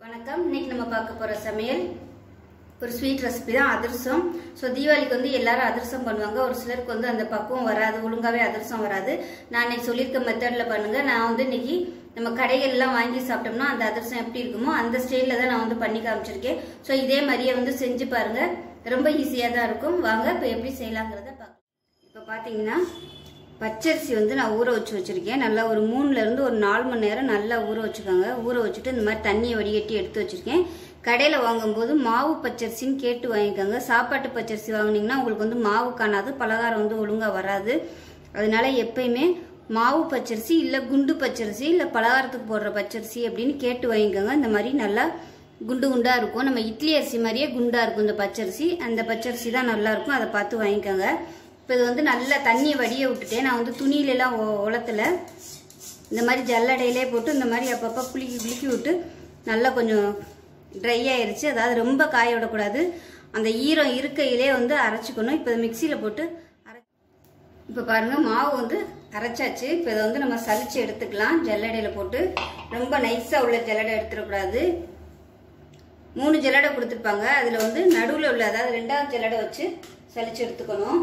வணக்கம் இன்னைக்கு நம்ம பார்க்க போற சமையல் ஒரு ஸ்வீட் ரெசிபி தான் அதிரசம் ஸோ தீபாவளிக்கு வந்து எல்லாரும் அதிரசம் பண்ணுவாங்க ஒரு சிலருக்கு வந்து அந்த பக்குவம் வராது ஒழுங்காவே அதிரசம் வராது நான் இன்னைக்கு சொல்லியிருக்க மெத்தடில் பண்ணுங்க நான் வந்து இன்னைக்கு நம்ம கடைகள்லாம் வாங்கி சாப்பிட்டோம்னா அந்த அதிரசம் எப்படி இருக்குமோ அந்த ஸ்டைலில் தான் நான் வந்து பண்ணி காமிச்சிருக்கேன் ஸோ இதே மாதிரியே வந்து செஞ்சு பாருங்க ரொம்ப ஈஸியாக தான் இருக்கும் வாங்க இப்போ எப்படி செய்யலாங்கிறத பார்க்கலாம் இப்போ பார்த்தீங்கன்னா பச்சரிசி வந்து நான் ஊற வச்சு வச்சுருக்கேன் நல்லா ஒரு மூணுலேருந்து ஒரு நாலு மணி நேரம் நல்லா ஊற வச்சுக்கோங்க ஊற வச்சுட்டு இந்த மாதிரி தண்ணியை வடிகட்டி எடுத்து வச்சுருக்கேன் கடையில் வாங்கும்போது மாவு பச்சரிசின்னு கேட்டு வாங்கிக்கோங்க சாப்பாட்டு பச்சரிசி வாங்குனீங்கன்னா உங்களுக்கு வந்து மாவு காணாது பலகாரம் வந்து ஒழுங்காக வராது அதனால எப்பயுமே மாவு பச்சரிசி இல்லை குண்டு பச்சரிசி இல்லை பலகாரத்துக்கு போடுற பச்சரிசி அப்படின்னு கேட்டு வாங்கிக்கோங்க இந்த மாதிரி நல்லா குண்டு குண்டாக இருக்கும் நம்ம இட்லி அரிசி மாதிரியே குண்டாக இருக்கும் இந்த பச்சரிசி அந்த பச்சரிசி தான் நல்லா இருக்கும் அதை பார்த்து வாங்கிக்கோங்க இப்போ இது வந்து நல்லா தண்ணியை வடிய விட்டுட்டேன் நான் வந்து துணியிலலாம் உலத்துல இந்த மாதிரி ஜல்லடையிலே போட்டு இந்த மாதிரி அப்பப்போ குலுக்கி குலுக்கி விட்டு நல்லா கொஞ்சம் ட்ரை ஆயிருச்சு அதாவது ரொம்ப காய விடக்கூடாது அந்த ஈரம் இருக்கையிலே வந்து அரைச்சிக்கணும் இப்போ மிக்சியில் போட்டு அரை இப்போ பாருங்க மாவு வந்து அரைச்சாச்சு இப்போ இதை வந்து நம்ம சலிச்சு எடுத்துக்கலாம் ஜல்லடையில் போட்டு ரொம்ப நைஸாக உள்ள ஜல்லடை எடுத்துடக்கூடாது மூணு ஜல்லடை கொடுத்துருப்பாங்க அதில் வந்து நடுவில் உள்ள அதாவது ரெண்டாவது ஜல்லடை வச்சு சலிச்சு எடுத்துக்கணும்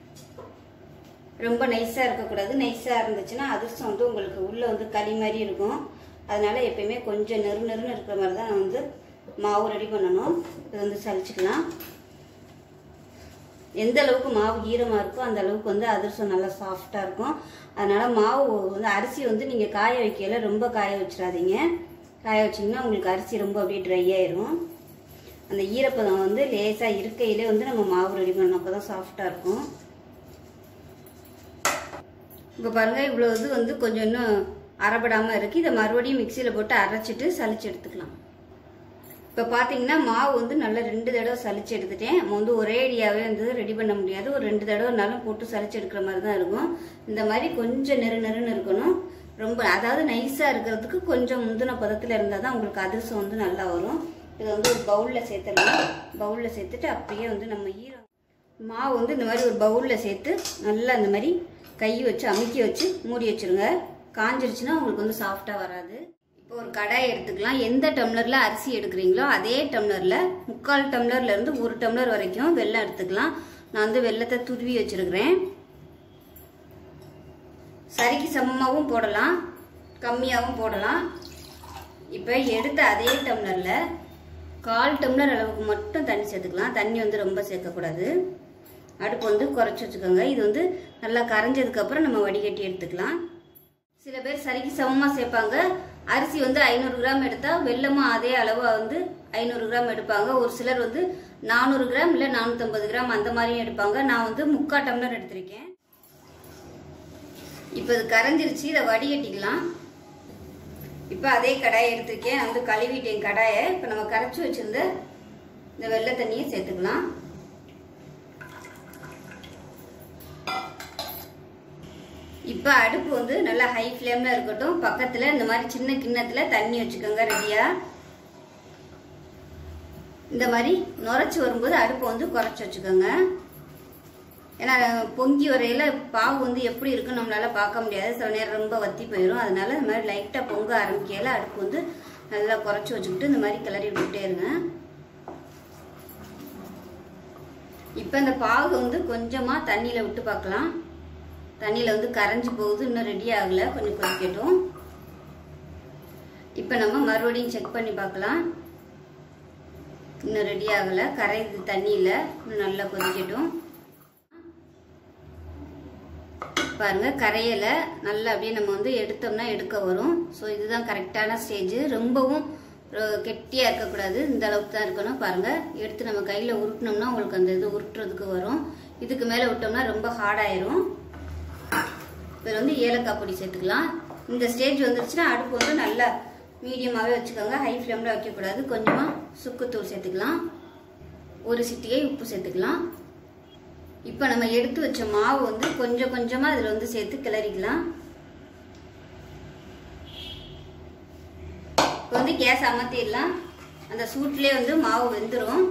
ரொம்ப நைஸாக இருக்கக்கூடாது நைஸாக இருந்துச்சுன்னா அதிர்ஷ்டம் வந்து உங்களுக்கு உள்ளே வந்து களி மாதிரி இருக்கும் அதனால எப்பயுமே கொஞ்சம் நெரு நெருன்னு இருக்கிற மாதிரி தான் வந்து மாவு ரெடி பண்ணணும் இது வந்து சலிச்சுக்கலாம் எந்த அளவுக்கு மாவு ஈரமாக இருக்கோ அந்த அளவுக்கு வந்து அதிர்ஷ்டம் நல்லா சாஃப்டாக இருக்கும் அதனால மாவு வந்து அரிசி வந்து நீங்கள் காய வைக்கல ரொம்ப காய வச்சிடாதீங்க காய வச்சிங்கன்னா உங்களுக்கு அரிசி ரொம்ப அப்படியே ட்ரை ஆயிரும் அந்த ஈரப்பதம் வந்து லேசாக இருக்கையிலே வந்து நம்ம மாவு ரெடி பண்ணணும் அப்போ தான் சாஃப்டாக இருக்கும் இப்போ பாருங்கள் இவ்வளோ இது வந்து கொஞ்சம் இன்னும் அரைப்படாமல் இருக்குது இதை மறுபடியும் மிக்சியில் போட்டு அரைச்சிட்டு சலிச்சு எடுத்துக்கலாம் இப்போ பார்த்தீங்கன்னா மாவு வந்து நல்லா ரெண்டு தடவை சலிச்சு எடுத்துட்டேன் நம்ம வந்து ஒரே அடியாகவே வந்து ரெடி பண்ண முடியாது ஒரு ரெண்டு தடவைனாலும் போட்டு சலிச்சு எடுக்கிற மாதிரி தான் இருக்கும் இந்த மாதிரி கொஞ்சம் நெரு நெருன்னு இருக்கணும் ரொம்ப அதாவது நைஸாக இருக்கிறதுக்கு கொஞ்சம் முந்தின பதத்தில் இருந்தால் தான் உங்களுக்கு அதிரசம் வந்து நல்லா வரும் இதை வந்து ஒரு பவுலில் சேர்த்துடலாம் பவுலில் சேர்த்துட்டு அப்படியே வந்து நம்ம ஈரம் மாவு வந்து இந்த மாதிரி ஒரு பவுலில் சேர்த்து நல்லா இந்த மாதிரி கை வச்சு அமுக்கி வச்சு மூடி வச்சிருங்க காஞ்சிருச்சுன்னா உங்களுக்கு வந்து சாஃப்டாக வராது இப்போ ஒரு கடாய் எடுத்துக்கலாம் எந்த டம்ளரில் அரிசி எடுக்கிறீங்களோ அதே டம்ளரில் முக்கால் டம்ளர்லேருந்து ஒரு டம்ளர் வரைக்கும் வெல்லம் எடுத்துக்கலாம் நான் வந்து வெள்ளத்தை துருவி வச்சுருக்கிறேன் சரிக்கு சமமாகவும் போடலாம் கம்மியாகவும் போடலாம் இப்போ எடுத்த அதே டம்ளரில் கால் டம்ளர் அளவுக்கு மட்டும் தண்ணி சேர்த்துக்கலாம் தண்ணி வந்து ரொம்ப சேர்க்கக்கூடாது அடுப்பு வந்து குறைச்சி வச்சுக்கோங்க இது வந்து நல்லா கரைஞ்சதுக்கப்புறம் நம்ம வடிகட்டி எடுத்துக்கலாம் சில பேர் சரிக்கு சமமாக சேர்ப்பாங்க அரிசி வந்து ஐநூறு கிராம் எடுத்தால் வெள்ளமும் அதே அளவாக வந்து ஐநூறு கிராம் எடுப்பாங்க ஒரு சிலர் வந்து நானூறு கிராம் இல்லை நானூற்றம்பது கிராம் அந்த மாதிரியும் எடுப்பாங்க நான் வந்து முக்கா டம்ளர் எடுத்திருக்கேன் இப்போ இது கரைஞ்சிருச்சு இதை வடிகட்டிக்கலாம் இப்போ அதே கடாயை எடுத்திருக்கேன் நான் வந்து கழுவிட்டேன் கடாயை இப்போ நம்ம கரைச்சி வச்சிருந்த இந்த வெள்ளை தண்ணியை சேர்த்துக்கலாம் இப்போ அடுப்பு வந்து நல்லா ஹை ஃப்ளேமில் இருக்கட்டும் பக்கத்தில் இந்த மாதிரி சின்ன கிண்ணத்தில் தண்ணி வச்சுக்கோங்க ரெடியாக இந்த மாதிரி நுரைச்சி வரும்போது அடுப்பை வந்து குறைச்சி வச்சுக்கோங்க ஏன்னா பொங்கி வரையில் பாவு வந்து எப்படி இருக்குன்னு நம்மளால பார்க்க முடியாது சில நேரம் ரொம்ப வத்தி போயிடும் அதனால இந்த மாதிரி லைட்டாக பொங்க ஆரம்பிக்கையில் அடுப்பு வந்து நல்லா குறைச்சி வச்சுக்கிட்டு இந்த மாதிரி கிளறி விட்டுட்டே இருங்க இப்போ இந்த பாகு வந்து கொஞ்சமாக தண்ணியில் விட்டு பார்க்கலாம் தண்ணியில் வந்து கரைஞ்சி போகுது இன்னும் ரெடி ஆகலை கொஞ்சம் கொதிக்கட்டும் இப்போ நம்ம மறுபடியும் செக் பண்ணி பார்க்கலாம் இன்னும் ரெடி ஆகலை கரையுது தண்ணியில் இன்னும் நல்லா கொதிக்கட்டும் பாருங்க கரையலை நல்லா அப்படியே நம்ம வந்து எடுத்தோம்னா எடுக்க வரும் ஸோ இதுதான் கரெக்டான ஸ்டேஜ் ரொம்பவும் கெட்டியாக இருக்கக்கூடாது இந்த அளவுக்கு தான் இருக்கணும் பாருங்க எடுத்து நம்ம கையில் உருட்டினோம்னா உங்களுக்கு அந்த இது உருட்டுறதுக்கு வரும் இதுக்கு மேலே விட்டோம்னா ரொம்ப ஹார்டாயிரும் இதில் வந்து ஏலக்காய் பொடி சேர்த்துக்கலாம் இந்த ஸ்டேஜ் வந்துருச்சுன்னா அடுப்பு வந்து நல்லா மீடியமாகவே வச்சுக்கோங்க ஹை ஃப்ளேமில் வைக்கக்கூடாது கொஞ்சமாக சுக்குத்தூள் சேர்த்துக்கலாம் ஒரு சிட்டிகை உப்பு சேர்த்துக்கலாம் இப்போ நம்ம எடுத்து வச்ச மாவு வந்து கொஞ்சம் கொஞ்சமாக இதில் வந்து சேர்த்து கிளறிக்கலாம் இப்போ வந்து கேஸ் அமர்த்திடலாம் அந்த சூட்லேயே வந்து மாவு வெந்துடும்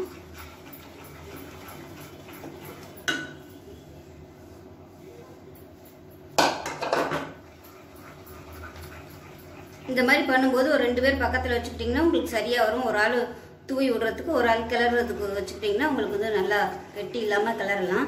இந்த மாதிரி பண்ணும்போது ஒரு ரெண்டு பேர் பக்கத்தில் வச்சுக்கிட்டிங்கன்னா உங்களுக்கு சரியாக வரும் ஒரு ஆள் தூவி விடுறதுக்கு ஒரு ஆள் கிளறதுக்கு வச்சுக்கிட்டிங்கன்னா உங்களுக்கு வந்து நல்லா கெட்டி இல்லாமல் கிளறலாம்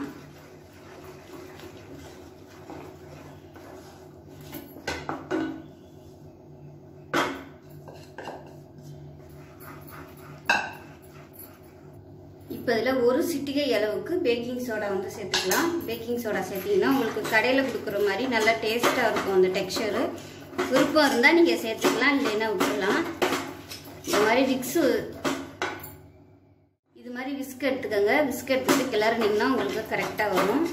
இப்போ இதில் ஒரு சிட்டிகை அளவுக்கு பேக்கிங் சோடா வந்து சேர்த்துக்கலாம் பேக்கிங் சோடா சேர்த்திங்கன்னா உங்களுக்கு கடையில் கொடுக்குற மாதிரி நல்லா டேஸ்ட்டாக இருக்கும் அந்த டெக்ஸ்சரு விருப்பம் இருந்தால் நீங்கள் சேர்த்துக்கலாம் இல்லைன்னா விட்டுலாம் இந்த மாதிரி விக்ஸு இது மாதிரி விஸ்க் எடுத்துக்கோங்க விஸ்க் எடுத்துட்டு கிளறினீங்கன்னா உங்களுக்கு கரெக்டாக வரும்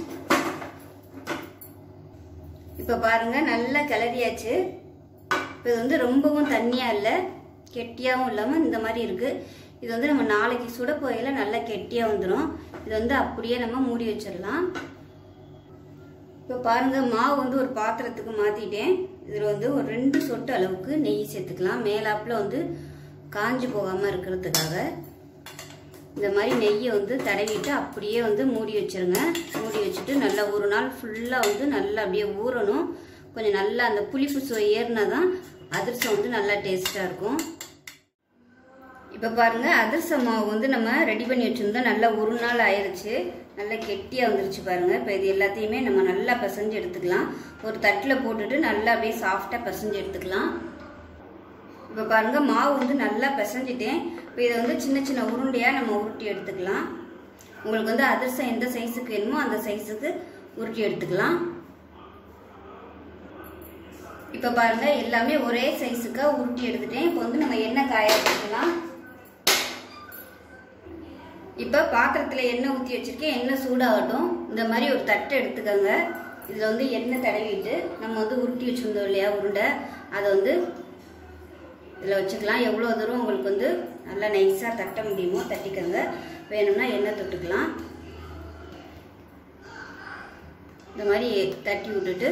இப்போ பாருங்கள் நல்லா கிளறியாச்சு இப்போ இது வந்து ரொம்பவும் தண்ணியாக இல்லை கெட்டியாகவும் இல்லாமல் இந்த மாதிரி இருக்குது இது வந்து நம்ம நாளைக்கு சுட போகையில் நல்லா கெட்டியாக வந்துடும் இது வந்து அப்படியே நம்ம மூடி வச்சிடலாம் இப்போ பாருங்கள் மாவு வந்து ஒரு பாத்திரத்துக்கு மாற்றிட்டேன் இதில் வந்து ஒரு ரெண்டு சொட்டு அளவுக்கு நெய் சேர்த்துக்கலாம் மேலாப்பில் வந்து காஞ்சி போகாமல் இருக்கிறதுக்காக இந்த மாதிரி நெய்யை வந்து தடவிட்டு அப்படியே வந்து மூடி வச்சிருங்க மூடி வச்சுட்டு நல்லா ஒரு நாள் ஃபுல்லாக வந்து நல்லா அப்படியே ஊறணும் கொஞ்சம் நல்லா அந்த புளிப்பு சுவை ஏறினா தான் அதிரசம் வந்து நல்லா டேஸ்ட்டாக இருக்கும் இப்போ பாருங்கள் அதிரச மாவு வந்து நம்ம ரெடி பண்ணி வச்சுருந்தோம் நல்லா ஒரு நாள் ஆயிடுச்சு நல்லா கெட்டியாக வந்துருச்சு பாருங்கள் இப்போ இது எல்லாத்தையுமே நம்ம நல்லா பிசைஞ்சு எடுத்துக்கலாம் ஒரு தட்டில் போட்டுட்டு நல்லா அப்படியே சாஃப்டாக பிசைஞ்சு எடுத்துக்கலாம் இப்போ பாருங்கள் மாவு வந்து நல்லா பிசைஞ்சிட்டேன் இப்போ இதை வந்து சின்ன சின்ன உருண்டையாக நம்ம உருட்டி எடுத்துக்கலாம் உங்களுக்கு வந்து அதிரசம் எந்த சைஸுக்கு வேணுமோ அந்த சைஸுக்கு உருட்டி எடுத்துக்கலாம் இப்போ பாருங்க எல்லாமே ஒரே சைஸுக்கு உருட்டி எடுத்துட்டேன் இப்போ வந்து நம்ம எண்ணெய் காய வச்சுக்கலாம் இப்போ பாத்திரத்தில் எண்ணெய் ஊற்றி வச்சிருக்கேன் எண்ணெய் சூடாகட்டும் இந்த மாதிரி ஒரு தட்டு எடுத்துக்கோங்க இதில் வந்து எண்ணெய் தடவிட்டு நம்ம வந்து உருட்டி வச்சுருந்தோம் இல்லையா உருண்டை அதை வந்து இதில் வச்சுக்கலாம் எவ்வளோ தூரம் உங்களுக்கு வந்து நல்லா நைஸாக தட்ட முடியுமோ தட்டிக்கோங்க வேணும்னா எண்ணெய் தொட்டுக்கலாம் இந்த மாதிரி தட்டி விட்டுட்டு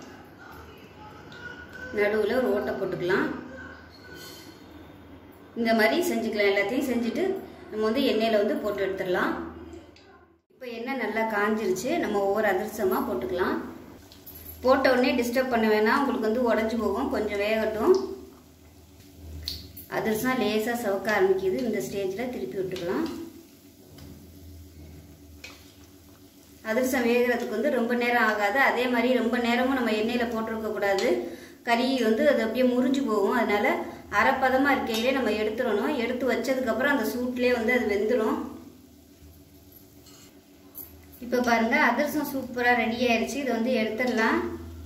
நடுவில் ஒரு ஓட்டை போட்டுக்கலாம் இந்த மாதிரி செஞ்சுக்கலாம் எல்லாத்தையும் செஞ்சுட்டு நம்ம வந்து எண்ணெயில் வந்து போட்டு எடுத்துடலாம் இப்போ எண்ணெய் நல்லா காஞ்சிருச்சு நம்ம ஒவ்வொரு அதிரசமாக போட்டுக்கலாம் போட்ட உடனே டிஸ்டர்ப் பண்ண வேணாம் உங்களுக்கு வந்து உடஞ்சி போகும் கொஞ்சம் வேகட்டும் அதிரசம் லேசாக சவுக்க ஆரம்பிக்குது இந்த ஸ்டேஜில் திருப்பி விட்டுக்கலாம் அதிரசம் வேகிறதுக்கு வந்து ரொம்ப நேரம் ஆகாது அதே மாதிரி ரொம்ப நேரமும் நம்ம எண்ணெயில் போட்டிருக்க கூடாது கறி வந்து அது அப்படியே முறிஞ்சு போகும் அதனால அரைப்பதமாக இருக்கையிலே நம்ம எடுத்துடணும் எடுத்து வச்சதுக்கப்புறம் அந்த சூட்லேயே வந்து அது வெந்துடும் இப்போ பாருங்க அதிரசம் சூப்பராக ரெடி ஆயிடுச்சு இதை வந்து எடுத்துடலாம்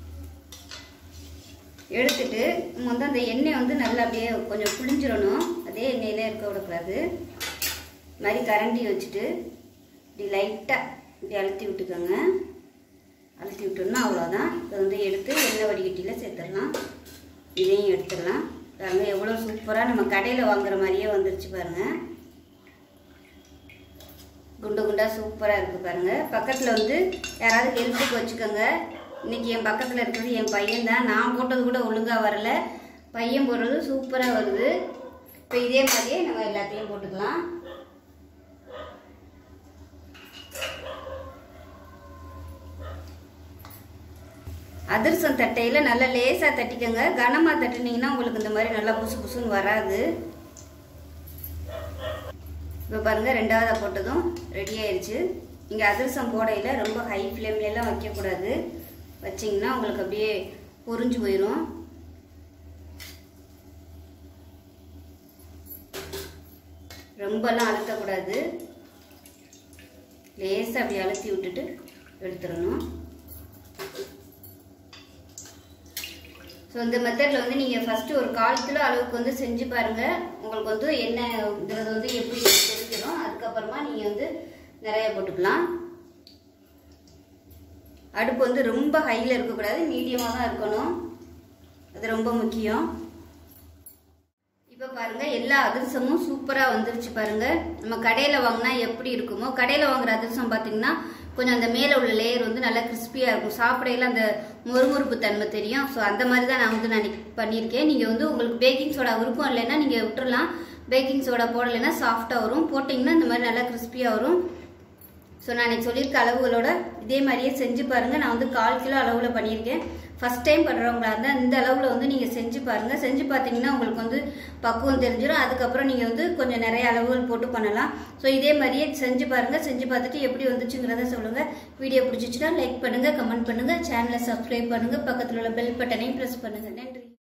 எடுத்துட்டு நம்ம வந்து அந்த எண்ணெய் வந்து நல்லா அப்படியே கொஞ்சம் புளிஞ்சிடணும் அதே எண்ணெயிலே இருக்க விடக்கூடாது இது மாதிரி கரண்டி வச்சுட்டு இப்படி லைட்டாக இப்படி அழுத்தி விட்டுக்கோங்க அழுத்தி விட்டோம்னா அவ்வளோதான் இதை வந்து எடுத்து எண்ணெய் வடிகட்டியில் சேர்த்துடலாம் இதையும் எடுத்துடலாம் பாருங்க எவ்வளோ சூப்பராக நம்ம கடையில் வாங்குற மாதிரியே வந்துருச்சு பாருங்கள் குண்டு குண்டாக சூப்பராக இருக்குது பாருங்கள் பக்கத்தில் வந்து யாராவது ஹெல்ப்புக்கு வச்சுக்கோங்க இன்னைக்கு என் பக்கத்தில் இருக்கிறது என் பையன் தான் நான் போட்டது கூட ஒழுங்காக வரல பையன் போடுறது சூப்பராக வருது இப்போ இதே மாதிரியே நம்ம எல்லாத்தையும் போட்டுக்கலாம் அதிரசம் தட்டையில் நல்லா லேசாக தட்டிக்கோங்க கனமாக தட்டினீங்கன்னா உங்களுக்கு இந்த மாதிரி நல்லா புசு புசுன்னு வராது இப்போ பாருங்கள் ரெண்டாவதாக போட்டதும் ரெடி ஆயிடுச்சு இங்கே அதிரசம் போடையில் ரொம்ப ஹை ஃப்ளேம்லலாம் வைக்கக்கூடாது வச்சிங்கன்னா உங்களுக்கு அப்படியே பொரிஞ்சு போயிடும் ரொம்பலாம் அழுத்தக்கூடாது லேசாக அப்படி அழுத்தி விட்டுட்டு எடுத்துடணும் ஸோ இந்த மெத்தடில் வந்து நீங்கள் ஃபஸ்ட்டு ஒரு கால் கிலோ அளவுக்கு வந்து செஞ்சு பாருங்கள் உங்களுக்கு வந்து என்ன இதுறது வந்து எப்படி தெரிஞ்சிடும் அதுக்கப்புறமா நீங்கள் வந்து நிறைய போட்டுக்கலாம் அடுப்பு வந்து ரொம்ப ஹையில் இருக்கக்கூடாது மீடியமாக தான் இருக்கணும் அது ரொம்ப முக்கியம் இப்போ பாருங்க எல்லா அதிரசமும் சூப்பராக வந்துருச்சு பாருங்க நம்ம கடையில் வாங்கினா எப்படி இருக்குமோ கடையில் வாங்குற அதிரசம் பார்த்தீங்கன்னா கொஞ்சம் அந்த மேலே உள்ள லேயர் வந்து நல்லா கிறிஸ்பியாக இருக்கும் சாப்பிடையில அந்த மொறுமொறுப்பு தன்மை தெரியும் ஸோ அந்த மாதிரி தான் நான் வந்து நான் இன்னைக்கு பண்ணியிருக்கேன் நீங்கள் வந்து உங்களுக்கு பேக்கிங் சோடா விருப்பம் இல்லைன்னா நீங்கள் விட்டுறலாம் பேக்கிங் சோடா போடலைன்னா சாஃப்டாக வரும் போட்டிங்கன்னா இந்த மாதிரி நல்லா கிறிஸ்பியாக வரும் ஸோ நான் இன்னைக்கு சொல்லியிருக்க அளவுகளோட இதே மாதிரியே செஞ்சு பாருங்கள் நான் வந்து கால் கிலோ அளவில் பண்ணியிருக்கேன் ஃபர்ஸ்ட் டைம் பண்ணுறவங்களா இருந்தால் இந்த அளவில் வந்து நீங்கள் செஞ்சு பாருங்கள் செஞ்சு பார்த்தீங்கன்னா உங்களுக்கு வந்து பக்குவம் தெரிஞ்சிடும் அதுக்கப்புறம் நீங்கள் வந்து கொஞ்சம் நிறைய அளவுகள் போட்டு பண்ணலாம் ஸோ இதே மாதிரியே செஞ்சு பாருங்கள் செஞ்சு பார்த்துட்டு எப்படி வந்துச்சுங்கிறத சொல்லுங்கள் வீடியோ பிடிச்சிச்சுன்னா லைக் பண்ணுங்கள் கமெண்ட் பண்ணுங்கள் சேனலை சப்ஸ்கிரைப் பண்ணுங்கள் பக்கத்தில் உள்ள பெல் பட்டனையும் ப்ரெஸ் பண்ணுங்கள் நன்றி